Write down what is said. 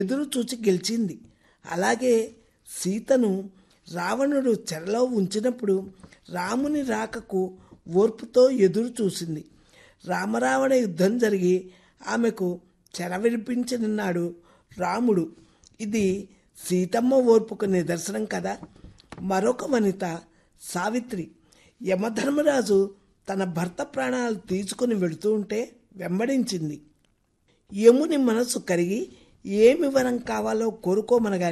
ఎదురు చూచి గెలిచింది అలాగే సీతను రావణుడు చెరలో ఉంచినప్పుడు రాముని రాకకు ఓర్పుతో ఎదురు చూసింది రామరావణ యుద్ధం జరిగి ఆమెకు చెర విడిపించనున్నాడు రాముడు ఇది సీతమ్మ ఓర్పుకు నిదర్శనం కదా మరొక వనిత సావిత్రి యమధర్మరాజు తన భర్త ప్రాణాలు తీసుకుని వెళుతూ ఉంటే వెంబడించింది యముని మనసు కరిగి ఏమి వరం కావాలో కోరుకోమనగా